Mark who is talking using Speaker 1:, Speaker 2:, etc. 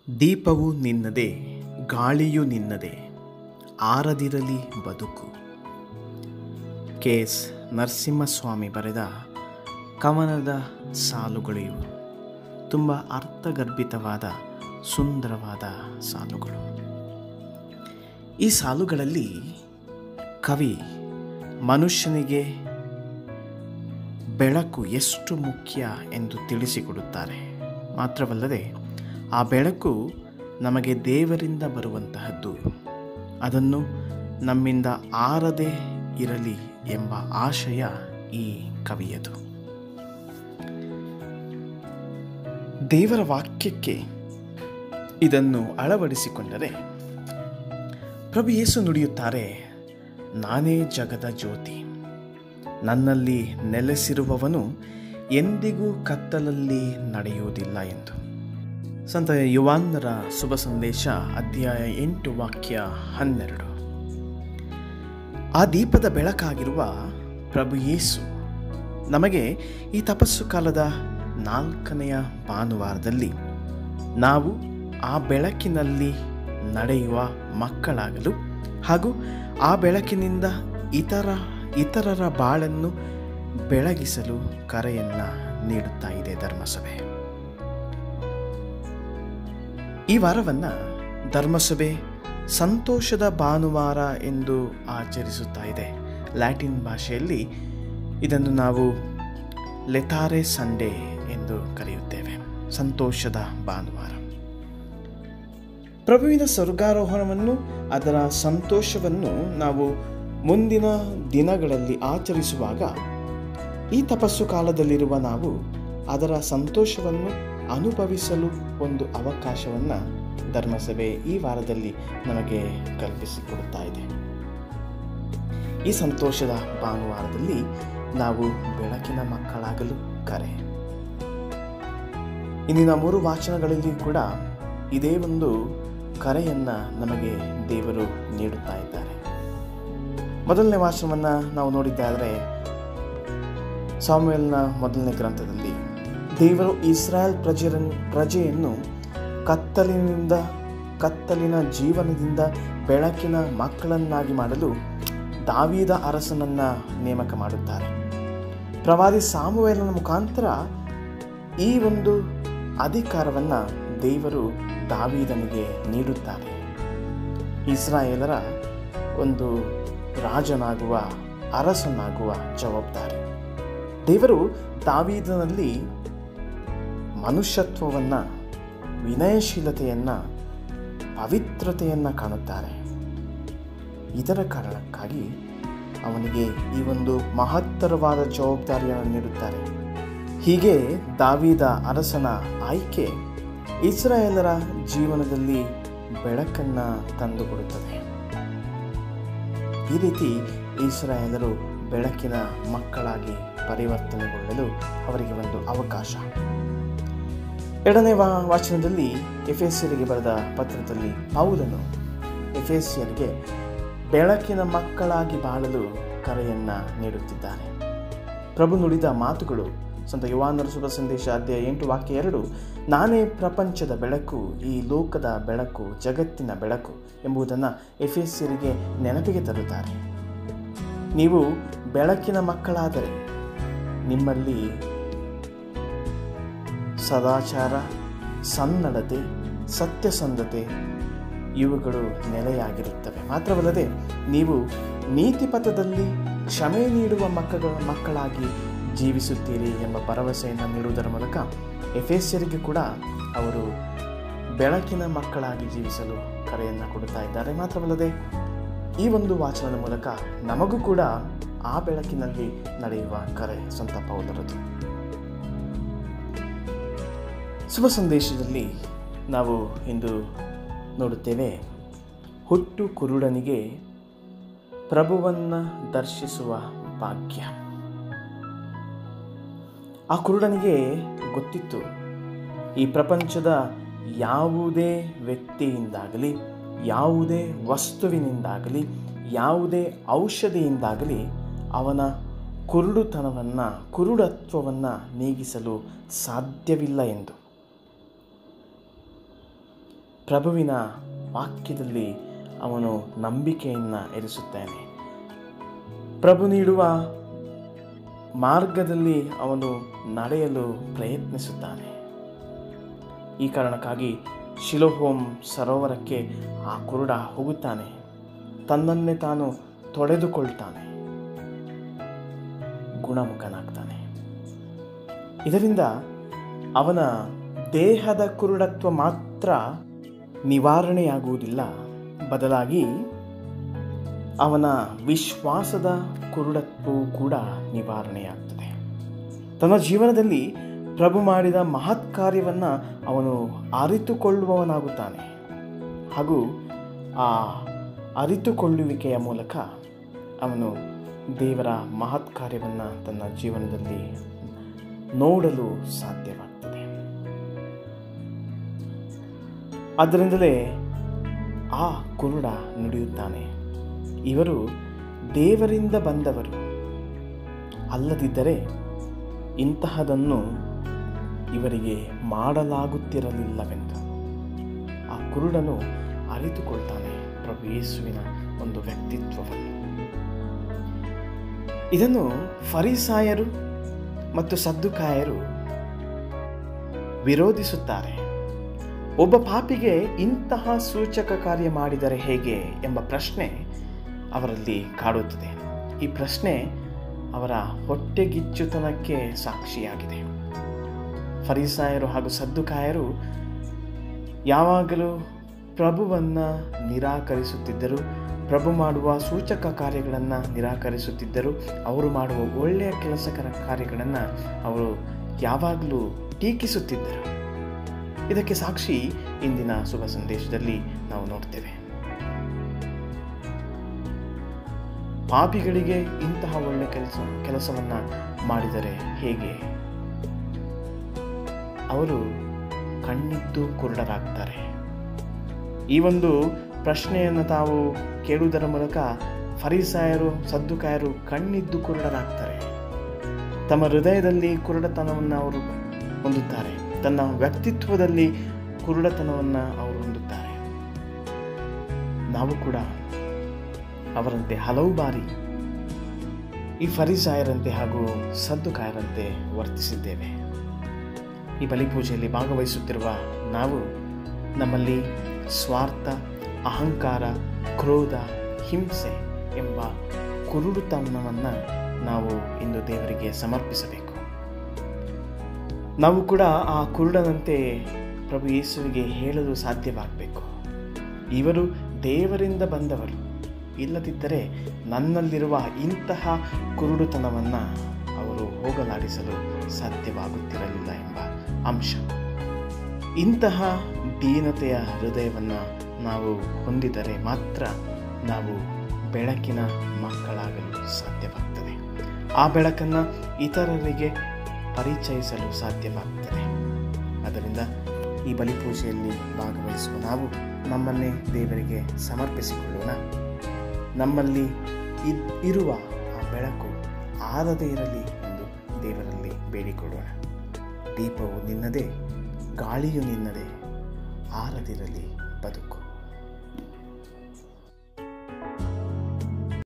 Speaker 1: ದೀಪವು ನಿನ್ನದೇ ಗಾಳಿಯು ನಿನ್ನದೇ ಆರದಿರಲಿ ಬದುಕು ಕೆ ಎಸ್ ನರಸಿಂಹಸ್ವಾಮಿ ಬರೆದ ಕವನದ ಸಾಲುಗಳು ಇವು ತುಂಬ ಅರ್ಥಗರ್ಭಿತವಾದ ಸುಂದರವಾದ ಸಾಲುಗಳು ಈ ಸಾಲುಗಳಲ್ಲಿ ಕವಿ ಮನುಷ್ಯನಿಗೆ ಬೆಳಕು ಎಷ್ಟು ಮುಖ್ಯ ಎಂದು ತಿಳಿಸಿಕೊಡುತ್ತಾರೆ ಮಾತ್ರವಲ್ಲದೆ ಆ ಬೆಳಕು ನಮಗೆ ದೇವರಿಂದ ಬರುವಂತಹದ್ದು ಅದನ್ನು ನಮ್ಮಿಂದ ಆರದೇ ಇರಲಿ ಎಂಬ ಆಶಯ ಈ ಕವಿಯದು ದೇವರ ವಾಕ್ಯಕ್ಕೆ ಇದನ್ನು ಅಳವಡಿಸಿಕೊಂಡರೆ ಪ್ರಭು ಯೇಸು ನುಡಿಯುತ್ತಾರೆ ನಾನೇ ಜಗದ ಜ್ಯೋತಿ ನನ್ನಲ್ಲಿ ನೆಲೆಸಿರುವವನು ಎಂದಿಗೂ ಕತ್ತಲಲ್ಲಿ ನಡೆಯುವುದಿಲ್ಲ ಎಂದು ಸಂತ ಯುವಾನ್ನರ ಶುಭ ಸಂದೇಶ ಅಧ್ಯಾಯ ಎಂಟು ವಾಕ್ಯ ಹನ್ನೆರಡು ಆ ದೀಪದ ಬೆಳಕಾಗಿರುವ ಪ್ರಭು ಯೇಸು ನಮಗೆ ಈ ತಪಸ್ಸು ಕಾಲದ ನಾಲ್ಕನೆಯ ಭಾನುವಾರದಲ್ಲಿ ನಾವು ಆ ಬೆಳಕಿನಲ್ಲಿ ನಡೆಯುವ ಮಕ್ಕಳಾಗಲು ಹಾಗೂ ಆ ಬೆಳಕಿನಿಂದ ಇತರ ಇತರರ ಬಾಳನ್ನು ಬೆಳಗಿಸಲು ಕರೆಯನ್ನು ನೀಡುತ್ತಾ ಇದೆ ಧರ್ಮಸಭೆ ಈ ವಾರವನ್ನು ಧರ್ಮಸಭೆ ಸಂತೋಷದ ಭಾನುವಾರ ಎಂದು ಆಚರಿಸುತ್ತಾ ಇದೆ ಲ್ಯಾಟಿನ್ ಭಾಷೆಯಲ್ಲಿ ಇದನ್ನು ನಾವು ಲೆತಾರೆ ಸಂಡೇ ಎಂದು ಕರೆಯುತ್ತೇವೆ ಸಂತೋಷದ ಭಾನುವಾರ ಪ್ರಭುವಿನ ಸ್ವರ್ಗಾರೋಹಣವನ್ನು ಅದರ ಸಂತೋಷವನ್ನು ನಾವು ಮುಂದಿನ ದಿನಗಳಲ್ಲಿ ಆಚರಿಸುವಾಗ ಈ ತಪಸ್ಸು ಕಾಲದಲ್ಲಿರುವ ನಾವು ಅದರ ಸಂತೋಷವನ್ನು ಅನುಭವಿಸಲು ಒಂದು ಅವಕಾಶವನ್ನು ಧರ್ಮಸಭೆ ಈ ವಾರದಲ್ಲಿ ನಮಗೆ ಕಲ್ಪಿಸಿಕೊಡುತ್ತಾ ಇದೆ ಈ ಸಂತೋಷದ ಭಾನುವಾರದಲ್ಲಿ ನಾವು ಬೆಳಕಿನ ಮಕ್ಕಳಾಗಲು ಕರೆ ಇಂದಿನ ಮೂರು ವಾಚನಗಳಲ್ಲಿ ಕೂಡ ಇದೇ ಒಂದು ಕರೆಯನ್ನು ನಮಗೆ ದೇವರು ನೀಡುತ್ತಾ ಇದ್ದಾರೆ ಮೊದಲನೇ ವಾಚನವನ್ನು ನಾವು ನೋಡಿದ್ದಾದರೆ ಸಾಮುವೆಲ್ನ ಮೊದಲನೇ ಗ್ರಂಥದಲ್ಲಿ ದೇವರು ಇಸ್ರಾಯೇಲ್ ಪ್ರಜೆರ ಪ್ರಜೆಯನ್ನು ಕತ್ತಲಿನಿಂದ ಕತ್ತಲಿನ ಜೀವನದಿಂದ ಬೆಳಕಿನ ಮಕ್ಕಳನ್ನಾಗಿ ಮಾಡಲು ದಾವೀದ ಅರಸನನ್ನ ನೇಮಕ ಮಾಡುತ್ತಾರೆ ಪ್ರವಾದಿ ಸಾಮುವೇಲನ ಮುಖಾಂತರ ಈ ಒಂದು ಅಧಿಕಾರವನ್ನು ದೇವರು ದಾವೀದನಿಗೆ ನೀಡುತ್ತಾರೆ ಇಸ್ರಾಯೇಲರ ಒಂದು ರಾಜನಾಗುವ ಅರಸನಾಗುವ ಜವಾಬ್ದಾರಿ ದೇವರು ದಾವೀದನಲ್ಲಿ ಮನುಷ್ಯತ್ವವನ್ನು ವಿನಯಶೀಲತೆಯನ್ನು ಪವಿತ್ರತೆಯನ್ನು ಕಾಣುತ್ತಾರೆ ಇದರ ಕಾರಣಕ್ಕಾಗಿ ಅವನಿಗೆ ಈ ಒಂದು ಮಹತ್ತರವಾದ ಜವಾಬ್ದಾರಿಯನ್ನು ನೀಡುತ್ತಾರೆ ಹೀಗೆ ದಾವಿದ ಅರಸನ ಆಯ್ಕೆ ಇಸ್ರಾಯೇಲರ ಜೀವನದಲ್ಲಿ ಬೆಳಕನ್ನು ತಂದುಕೊಡುತ್ತದೆ ಈ ರೀತಿ ಇಸ್ರಾಯೇಲರು ಬೆಳಕಿನ ಮಕ್ಕಳಾಗಿ ಪರಿವರ್ತನೆಗೊಳ್ಳಲು ಅವರಿಗೆ ಒಂದು ಅವಕಾಶ ಎರಡನೇ ವಾ ವಾಚನದಲ್ಲಿ ಎಫೆಸಿಯರಿಗೆ ಬರೆದ ಪತ್ರದಲ್ಲಿ ಪೌಲನು ಎಫೆಸಿಯರಿಗೆ ಬೆಳಕಿನ ಮಕ್ಕಳಾಗಿ ಬಾಳಲು ಕರೆಯನ್ನು ನೀಡುತ್ತಿದ್ದಾನೆ ಪ್ರಭು ನುಡಿದ ಮಾತುಗಳು ಸಂತ ಯುವಾನರ ಶುಭ ಸಂದೇಶ ಅಧ್ಯಾಯ ಎಂಟು ವಾಕ್ಯ ಎರಡು ನಾನೇ ಪ್ರಪಂಚದ ಬೆಳಕು ಈ ಲೋಕದ ಬೆಳಕು ಜಗತ್ತಿನ ಬೆಳಕು ಎಂಬುದನ್ನು ಎಫೆಸಿಯರಿಗೆ ನೆನಪಿಗೆ ತರುತ್ತಾರೆ ನೀವು ಬೆಳಕಿನ ಮಕ್ಕಳಾದರೆ ನಿಮ್ಮಲ್ಲಿ ಸದಾಚಾರ ಸನ್ನಡತೆ ಸತ್ಯಸಂಧತೆ ಇವುಗಳು ನೆಲೆಯಾಗಿರುತ್ತವೆ ಮಾತ್ರವಲ್ಲದೆ ನೀವು ನೀತಿಪಥದಲ್ಲಿ ಕ್ಷಮೆ ನೀಡುವ ಮಕ್ಕಳ ಮಕ್ಕಳಾಗಿ ಜೀವಿಸುತ್ತೀರಿ ಎಂಬ ಭರವಸೆಯನ್ನು ನೀಡುವುದರ ಮೂಲಕ ಎಫೆಸಿಯರಿಗೆ ಕೂಡ ಅವರು ಬೆಳಕಿನ ಮಕ್ಕಳಾಗಿ ಜೀವಿಸಲು ಕರೆಯನ್ನು ಕೊಡುತ್ತಾ ಇದ್ದಾರೆ ಮಾತ್ರವಲ್ಲದೆ ಈ ಒಂದು ವಾಚನದ ಮೂಲಕ ನಮಗೂ ಕೂಡ ಆ ಬೆಳಕಿನಲ್ಲಿ ನಡೆಯುವ ಕರೆ ಸ್ವಂತ ಪೌಲರದು ಶುಭ ಸಂದೇಶದಲ್ಲಿ ನಾವು ಇಂದು ನೋಡುತ್ತೇವೆ ಹುಟ್ಟು ಕುರುಡನಿಗೆ ಪ್ರಭುವನ್ನು ದರ್ಶಿಸುವ ಭಾಗ್ಯ ಆ ಕುರುಡನಿಗೆ ಗೊತ್ತಿತ್ತು ಈ ಪ್ರಪಂಚದ ಯಾವುದೇ ವ್ಯಕ್ತಿಯಿಂದಾಗಲಿ ಯಾವುದೇ ವಸ್ತುವಿನಿಂದಾಗಲಿ ಯಾವುದೇ ಔಷಧಿಯಿಂದಾಗಲಿ ಅವನ ಕುರುಡುತನವನ್ನು ಕುರುಡತ್ವವನ್ನು ನೀಗಿಸಲು ಸಾಧ್ಯವಿಲ್ಲ ಎಂದು ಪ್ರಭುವಿನ ವಾಕ್ಯದಲ್ಲಿ ಅವನು ನಂಬಿಕೆಯನ್ನು ಇರಿಸುತ್ತಾನೆ ಪ್ರಭು ನೀಡುವ ಮಾರ್ಗದಲ್ಲಿ ಅವನು ನಡೆಯಲು ಪ್ರಯತ್ನಿಸುತ್ತಾನೆ ಈ ಕಾರಣಕ್ಕಾಗಿ ಶಿಲೋಹೋಮ್ ಸರೋವರಕ್ಕೆ ಆ ಕುರುಡ ಹೋಗುತ್ತಾನೆ ತನ್ನನ್ನೇ ತಾನು ತೊಳೆದುಕೊಳ್ತಾನೆ ಗುಣಮುಖನಾಗ್ತಾನೆ ಇದರಿಂದ ಅವನ ದೇಹದ ಕುರುಡತ್ವ ಮಾತ್ರ ನಿವಾರಣೆಯಾಗುವುದಿಲ್ಲ ಬದಲಾಗಿ ಅವನ ವಿಶ್ವಾಸದ ಕುರುಡತ್ವವು ಕೂಡ ನಿವಾರಣೆಯಾಗ್ತದೆ ತನ್ನ ಜೀವನದಲ್ಲಿ ಪ್ರಭು ಮಾಡಿದ ಮಹತ್ ಕಾರ್ಯವನ್ನು ಅವನು ಅರಿತುಕೊಳ್ಳುವವನಾಗುತ್ತಾನೆ ಹಾಗೂ ಆ ಅರಿತುಕೊಳ್ಳುವಿಕೆಯ ಮೂಲಕ ಅವನು ದೇವರ ಮಹತ್ ಕಾರ್ಯವನ್ನು ತನ್ನ ಜೀವನದಲ್ಲಿ ನೋಡಲು ಸಾಧ್ಯವಾಗ್ತದೆ ಆದ್ದರಿಂದಲೇ ಆ ಕುರುಡ ನುಡಿಯುತ್ತಾನೆ ಇವರು ದೇವರಿಂದ ಬಂದವರು ಅಲ್ಲದಿದ್ದರೆ ಇಂತಹದನ್ನು ಇವರಿಗೆ ಮಾಡಲಾಗುತ್ತಿರಲಿಲ್ಲವೆಂದು ಆ ಕುರುಡನು ಅರಿತುಕೊಳ್ತಾನೆ ಪ್ರಭು ಯೇಸುವಿನ ಒಂದು ವ್ಯಕ್ತಿತ್ವವನ್ನು ಇದನ್ನು ಫರಿಸಾಯರು ಮತ್ತು ಸದ್ದುಕಾಯರು ವಿರೋಧಿಸುತ್ತಾರೆ ಒಬ್ಬ ಪಾಪಿಗೆ ಇಂತಹ ಸೂಚಕ ಕಾರ್ಯ ಮಾಡಿದರೆ ಹೇಗೆ ಎಂಬ ಪ್ರಶ್ನೆ ಅವರಲ್ಲಿ ಕಾಡುತ್ತದೆ ಈ ಪ್ರಶ್ನೆ ಅವರ ಹೊಟ್ಟೆಗಿಚ್ಚುತನಕ್ಕೆ ಸಾಕ್ಷಿಯಾಗಿದೆ ಫರಿಸಾಯರು ಹಾಗೂ ಸದ್ದುಕಾಯರು ಯಾವಾಗಲೂ ಪ್ರಭುವನ್ನು ನಿರಾಕರಿಸುತ್ತಿದ್ದರು ಪ್ರಭು ಮಾಡುವ ಸೂಚಕ ಕಾರ್ಯಗಳನ್ನು ನಿರಾಕರಿಸುತ್ತಿದ್ದರು ಅವರು ಮಾಡುವ ಒಳ್ಳೆಯ ಕೆಲಸಕರ ಕಾರ್ಯಗಳನ್ನು ಅವರು ಯಾವಾಗಲೂ ಟೀಕಿಸುತ್ತಿದ್ದರು ಇದಕ್ಕೆ ಸಾಕ್ಷಿ ಇಂದಿನ ಶುಭ ಸಂದೇಶದಲ್ಲಿ ನಾವು ನೋಡ್ತೇವೆ ಪಾಪಿಗಳಿಗೆ ಇಂತಹ ಒಳ್ಳೆ ಕೆಲಸ ಕೆಲಸವನ್ನು ಮಾಡಿದರೆ ಹೇಗೆ ಅವರು ಕಣ್ಣಿದ್ದು ಕುರುಡರಾಗ್ತಾರೆ ಈ ಒಂದು ಪ್ರಶ್ನೆಯನ್ನು ತಾವು ಕೇಳುವುದರ ಮೂಲಕ ಫರಿಸಾಯರು ಸದ್ದುಕಾಯರು ಕಣ್ಣಿದ್ದು ಕುರುಡರಾಗ್ತಾರೆ ತಮ್ಮ ಹೃದಯದಲ್ಲಿ ಕುರುಡತನವನ್ನು ಅವರು ಹೊಂದುತ್ತಾರೆ ತನ್ನ ವ್ಯಕ್ತಿತ್ವದಲ್ಲಿ ಕುರುಡತನವನ್ನು ಅವರು ಹೊಂದುತ್ತಾರೆ ನಾವು ಕೂಡ ಅವರಂತೆ ಹಲವು ಬಾರಿ ಈ ಫರಿಸಾಯರಂತೆ ಹಾಗೂ ಸದ್ದುಕಾಯರಂತೆ ವರ್ತಿಸಿದ್ದೇವೆ ಈ ಬಲಿಪೂಜೆಯಲ್ಲಿ ಭಾಗವಹಿಸುತ್ತಿರುವ ನಾವು ನಮ್ಮಲ್ಲಿ ಸ್ವಾರ್ಥ ಅಹಂಕಾರ ಕ್ರೋಧ ಹಿಂಸೆ ಎಂಬ ಕುರುಡುತನವನ್ನು ನಾವು ಇಂದು ದೇವರಿಗೆ ಸಮರ್ಪಿಸಬೇಕು ನಾವು ಕೂಡ ಆ ಕುರುಡನಂತೆ ಪ್ರಭು ಯೇಸುವಿಗೆ ಹೇಳಲು ಸಾಧ್ಯವಾಗಬೇಕು ಇವರು ದೇವರಿಂದ ಬಂದವರು ಇಲ್ಲದಿದ್ದರೆ ನನ್ನಲ್ಲಿರುವ ಇಂತಹ ಕುರುಡುತನವನ್ನು ಅವರು ಹೋಗಲಾಡಿಸಲು ಸಾಧ್ಯವಾಗುತ್ತಿರಲಿಲ್ಲ ಎಂಬ ಅಂಶ ಇಂತಹ ದೀನತೆಯ ಹೃದಯವನ್ನು ನಾವು ಹೊಂದಿದರೆ ಮಾತ್ರ ನಾವು ಬೆಳಕಿನ ಮಕ್ಕಳಾಗಲು ಸಾಧ್ಯವಾಗ್ತದೆ ಆ ಬೆಳಕನ್ನು ಇತರರಿಗೆ ಪರಿಚಯಿಸಲು ಸಾಧ್ಯವಾಗ್ತದೆ ಅದರಿಂದ ಈ ಬಲಿಪೂಜೆಯಲ್ಲಿ ಭಾಗವಹಿಸುವ ನಾವು ನಮ್ಮನ್ನೇ ದೇವರಿಗೆ ಸಮರ್ಪಿಸಿಕೊಳ್ಳೋಣ ನಮ್ಮಲ್ಲಿ ಇದ್- ಇರುವ ಆ ಬೆಳಕು ಆರದೇ ಇರಲಿ ಎಂದು ದೇವರಲ್ಲಿ ಬೇಡಿಕೊಳ್ಳೋಣ ದೀಪವು ನಿನ್ನದೇ ಗಾಳಿಯು ನಿನ್ನದೇ ಆರದಿರಲಿ ಬದುಕು